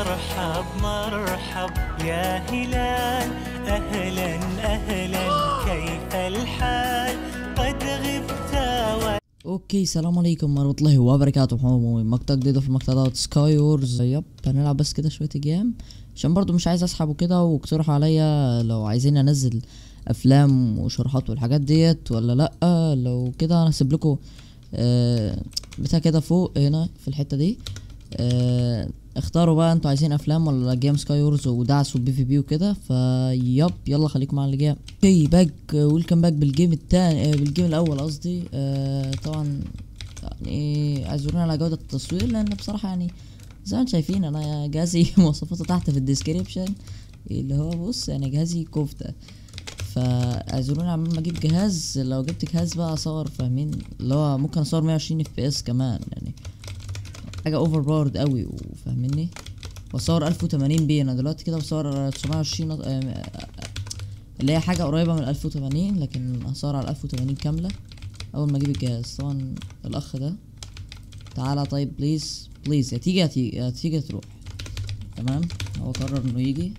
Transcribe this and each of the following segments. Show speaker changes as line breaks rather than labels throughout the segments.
مرحب مرحب يا هلال أهلا أهلا كيف الحال قد غبت و...
اوكي السلام عليكم ورحمة الله وبركاته محمد مقطع جديد في مقطعات سكاي وورز يب هنلعب بس كده شوية جيم عشان برضو مش عايز اسحب وكده واقترحوا عليا لو عايزين انزل افلام وشروحات والحاجات ديت ولا لا لو كده انا هسيب لكم آه بتاع كده فوق هنا في الحتة دي آه اختاروا بقى انتوا عايزين افلام ولا جيم سكاي وورز ودعس وبي في بي وكده فيب يلا خليكم مع الجيم اوكي باك ويلكم باك بالجيم التاني آه بالجيم الاول قصدي آه طبعا يعني اعذرونا على جودة التصوير لان بصراحة يعني زي ما انتم شايفين انا جهازي مواصفاته تحت في الديسكريبشن اللي هو بص يعني جهازي كفتة فاعذرونا عمال ما اجيب جهاز لو جبت جهاز بقى اصور فاهمين اللي هو ممكن اصور 120 اف بي اس كمان يعني حاجه اوفر باورد قوي وفاهميني بصور 1080 بي انا دلوقتي كده بصور 920 آه، آه، اللي هي حاجه قريبه من 1080 لكن هصور على 1080 كامله اول ما اجيب الجهاز طبعا الاخ ده تعالى طيب بليز بليز يا تيجي يا تيجي يا تيجي يا تروح تمام هو قرر انه يجي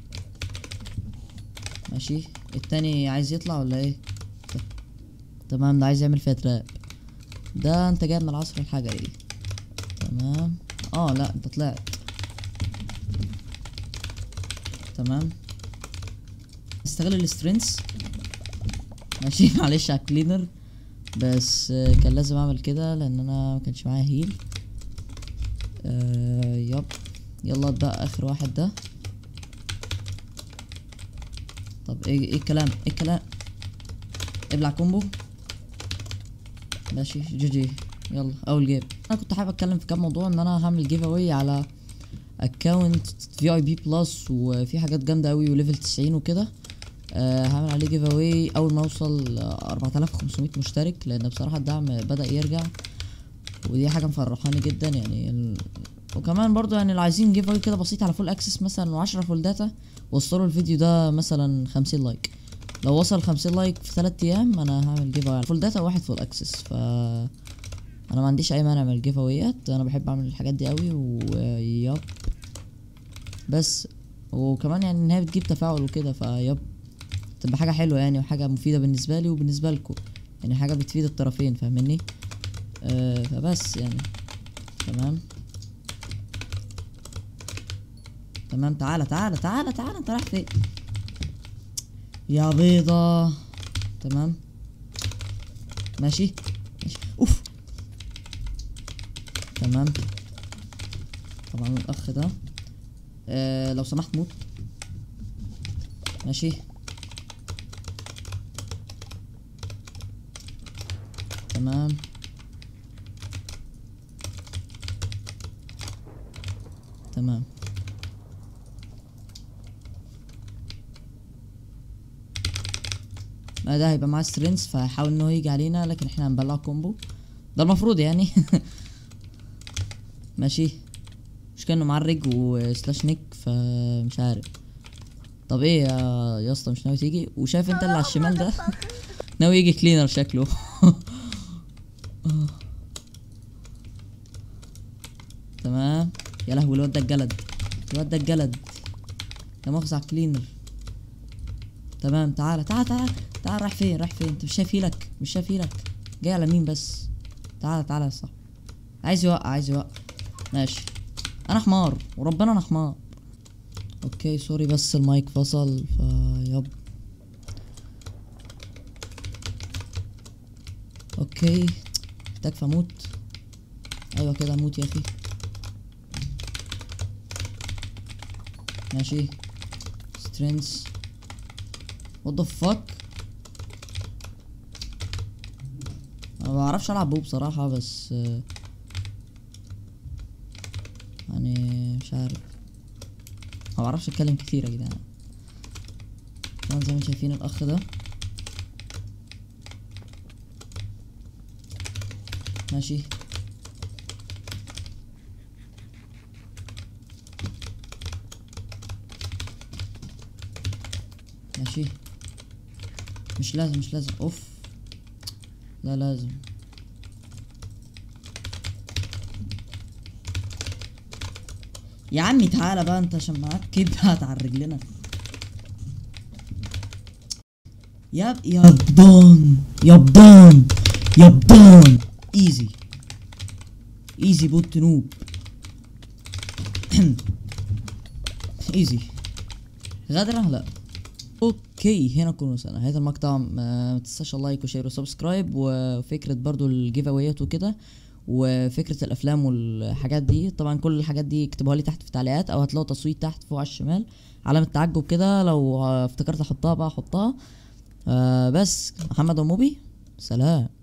ماشي التاني عايز يطلع ولا ايه تمام ده عايز يعمل فيها تراب ده انت جاي من العصر الحجري تمام اه لا انت طلعت تمام استغل السترينث ماشي معلش على الكلينر بس آه، كان لازم اعمل كده لان انا ما كانش معايا هيل آه يب يلا اتبقى اخر واحد ده طب ايه ايه الكلام ايه الكلام ابلع كومبو ماشي جي جي يلا اول جيم انا كنت حابب اتكلم في كام موضوع ان انا هعمل جيف اواي على اكونت في اي بي بلس وفي حاجات جامده قوي وليفل 90 وكده أه هعمل عليه جيف اواي اول ما اوصل آه، 4500 مشترك لان بصراحه الدعم بدا يرجع ودي حاجه مفرحاني جدا يعني ال... وكمان برضو يعني لو عايزين جيف اواي كده بسيط على فول اكسس مثلا و10 فول داتا وصلوا الفيديو ده مثلا 50 لايك لو وصل 50 لايك في 3 ايام انا هعمل جيف اواي فول داتا وواحد فول اكسس ف انا ما عنديش اي مانع من الجيف اويات انا بحب اعمل الحاجات دي قوي ويب بس وكمان يعني ان هي بتجيب تفاعل وكده فيب تبقى حاجه حلوه يعني وحاجه مفيده بالنسبه لي وبالنسبه لكم يعني حاجه بتفيد الطرفين فاهمني آه فبس يعني تمام تمام تعالى تعالى تعالى تعالى انت رايح فين يا بيضة تمام ماشي ماشي اوف تمام طبعا الاخ ده آه لو سمحت موت ماشي تمام تمام ما ده هيبقى معاه سترينث فهيحاول ان هو يجي علينا لكن احنا هنبلع كومبو ده المفروض يعني ماشي مش كانه معرج وسلاش نيك فمش عارف طب ايه يا يا اسطى مش ناوي تيجي وشايف انت اللي على الشمال ده ناوي يجي كلينر شكله تمام يا لهوي الواد ده الجلد الواد ده الجلد لا مؤاخذة على الكلينر تمام تعالى تعالى تعالى تعالى رايح فين رايح فين انت مش شايف هيلك مش شايف هيلك جاي على مين بس تعالى تعالى يا صاحبي عايز يوقع عايز يوقع ماشي انا حمار وربنا انا حمار اوكي سوري بس المايك فصل فيب اوكي محتاج فموت ايوه كده اموت يا اخي ماشي سترينث وات ذا فاك انا ما بعرفش العب بو بصراحه بس آه، يعني مش عارف ما بعرفش اتكلم كتير يا جدعان طبعا زي ما شايفين الاخ ده ماشي ماشي مش لازم مش لازم اوف لا لازم يا عمي تعالى بقى انت عشان معاك كبهت على رجلنا يا يا بدان يا بدان يا بدان ايزي ايزي بوت نوب ايزي غدرة لا اوكي هنا نكون وصلنا نهاية المقطع ما تنساش اللايك وشير وسبسكرايب وفكرة برضو الجيف اويات وكده وفكرة الافلام والحاجات دي طبعا كل الحاجات دي اكتبوها لي تحت في التعليقات او هتلاقوا تصويت تحت فوق على الشمال علامة تعجب كده لو افتكرت احطها بقى احطها آه بس محمد وموبي سلام